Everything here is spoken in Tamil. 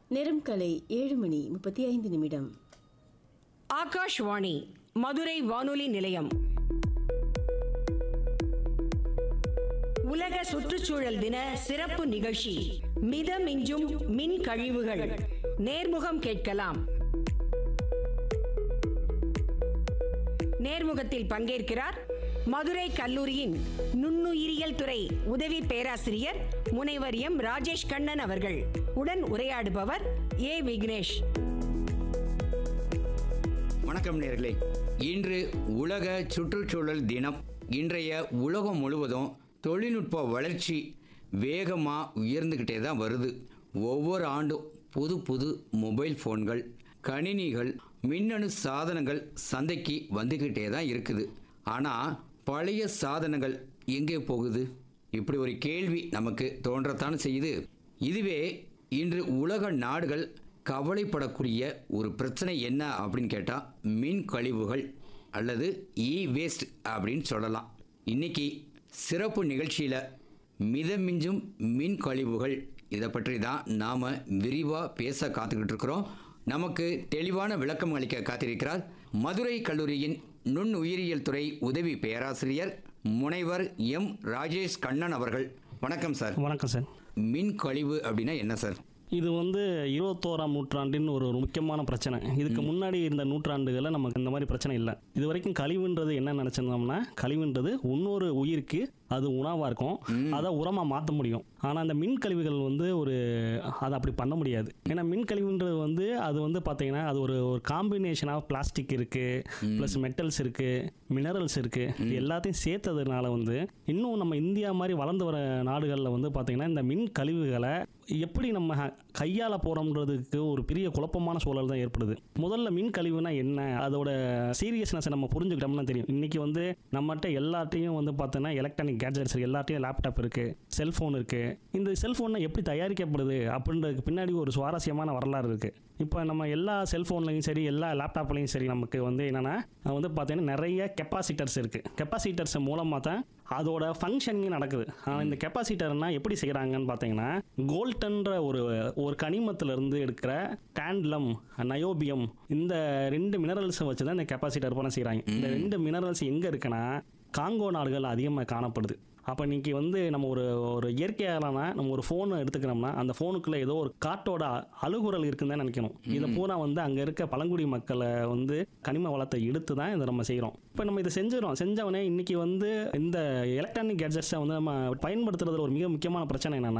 நேரம் கலை ஏழு மணி முப்பத்தி ஐந்து நிமிடம் ஆகாஷ்வாணி மதுரை வானொலி நிலையம் உலக சுற்றுச்சூழல் தின சிறப்பு நிகழ்ச்சி மிதமிஞ்சும் மின் கழிவுகள் நேர்முகம் கேட்கலாம் நேர்முகத்தில் பங்கேற்கிறார் மதுரை கல்லூரியின் நுண்ணுயிரியல் துறை உதவி பேராசிரியர் முனைவர் எம் ராஜேஷ் கண்ணன் அவர்கள் உடன் உரையாடுபவர் ஏ விக்னேஷ் வணக்கம் நேர்களே இன்று உலக சுற்றுச்சூழல் தினம் இன்றைய உலகம் முழுவதும் தொழில்நுட்ப வளர்ச்சி வேகமாக உயர்ந்துக்கிட்டே தான் வருது ஒவ்வொரு ஆண்டும் புது புது மொபைல் ஃபோன்கள் கணினிகள் மின்னணு சாதனங்கள் சந்தைக்கு வந்துக்கிட்டே தான் இருக்குது ஆனால் பழைய சாதனங்கள் எங்கே போகுது இப்படி ஒரு கேள்வி நமக்கு தோன்றத்தான் செய்யுது இதுவே இன்று உலக நாடுகள் கவலைப்படக்கூடிய ஒரு பிரச்சனை என்ன அப்படின்னு கேட்டால் மின் கழிவுகள் அல்லது இ வேஸ்ட் அப்படின்னு சொல்லலாம் இன்னைக்கு சிறப்பு நிகழ்ச்சியில் மிதமிஞ்சும் மின் கழிவுகள் இதை பற்றி தான் நாம் விரிவாக பேச காத்துக்கிட்டு இருக்கிறோம் நமக்கு தெளிவான விளக்கம் அளிக்க காத்திருக்கிறார் மதுரை கல்லூரியின் நுண் உயிரியல் துறை உதவி பேராசிரியர் முனைவர் எம் ராஜேஷ் கண்ணன் அவர்கள் வணக்கம் சார் வணக்கம் சார் மின் கழிவு அப்படின்னா என்ன சார் இது வந்து இருபத்தோராம் நூற்றாண்டின் ஒரு ஒரு முக்கியமான பிரச்சனை இதுக்கு முன்னாடி இருந்த நூற்றாண்டுகளில் நமக்கு இந்த மாதிரி பிரச்சனை இல்லை இது வரைக்கும் கழிவுன்றது என்ன நினச்சிருந்தோம்னா கழிவுன்றது இன்னொரு உயிருக்கு அது உணவாக இருக்கும் அதை உரமாக மாற்ற முடியும் ஆனால் அந்த மின் கழிவுகள் வந்து ஒரு அதை அப்படி பண்ண முடியாது ஏன்னா மின் கழிவுன்றது வந்து அது வந்து பார்த்தீங்கன்னா அது ஒரு ஒரு காம்பினேஷன் ஆஃப் பிளாஸ்டிக் இருக்குது ப்ளஸ் மெட்டல்ஸ் இருக்குது மினரல்ஸ் இருக்குது இது எல்லாத்தையும் சேர்த்ததுனால வந்து இன்னும் நம்ம இந்தியா மாதிரி வளர்ந்து வர நாடுகளில் வந்து பார்த்தீங்கன்னா இந்த மின் கழிவுகளை எப்படி நம்ம கையாள போகிறோம்ன்றதுக்கு ஒரு பெரிய குழப்பமான சூழல் தான் ஏற்படுது முதல்ல மின் கழிவுனா என்ன அதோட சீரியஸ்னஸை நம்ம புரிஞ்சுக்கிட்டோம்னா தெரியும் இன்றைக்கி வந்து நம்மகிட்ட எல்லாத்தையும் வந்து பார்த்தோன்னா எலக்ட்ரானிக் கேட்ஜெட்ஸ் இருக்குது எல்லாத்தையும் லேப்டாப் இருக்குது செல்ஃபோன் இருக்குது இந்த செல்ஃபோனை எப்படி தயாரிக்கப்படுது அப்படின்றதுக்கு பின்னாடி ஒரு சுவாரஸ்யமான வரலாறு இருக்குது இப்போ நம்ம எல்லா செல்ஃபோன்லையும் சரி எல்லா லேப்டாப்லையும் சரி நமக்கு வந்து என்னென்னா வந்து பார்த்தீங்கன்னா நிறைய கெப்பாசிட்டர்ஸ் இருக்குது கெப்பாசிட்டர்ஸ் மூலமாக தான் அதோட ஃபங்க்ஷனிங் நடக்குது ஆனால் இந்த கெப்பாசிட்டர்னா எப்படி செய்கிறாங்கன்னு பார்த்தீங்கன்னா கோல்டன்ற ஒரு ஒரு கனிமத்திலிருந்து எடுக்கிற டேண்ட்லம் நயோபியம் இந்த ரெண்டு மினரல்ஸை வச்சு தான் இந்த கெப்பாசிட்டர் பண்ண செய்கிறாங்க இந்த ரெண்டு மினரல்ஸ் எங்கே இருக்குன்னா காங்கோ நாடுகள் அதிகமாக காணப்படுது அப்போ இன்னைக்கு வந்து நம்ம ஒரு ஒரு இயற்கையாலான நம்ம ஒரு ஃபோனை எடுத்துக்கிறோம்னா அந்த ஃபோனுக்குள்ளே ஏதோ ஒரு காட்டோட அழுகுரல் இருக்குன்னு தான் நினைக்கணும் இதை பூரா வந்து அங்கே இருக்க பழங்குடி மக்களை வந்து கனிம வளத்தை எடுத்து தான் இதை நம்ம செய்கிறோம் இப்போ நம்ம இதை செஞ்சிடறோம் செஞ்சவொடனே இன்னைக்கு வந்து இந்த எலக்ட்ரானிக் கேட்ஜெட்ஸை வந்து நம்ம பயன்படுத்துறதுல ஒரு மிக முக்கியமான பிரச்சனை என்னென்னா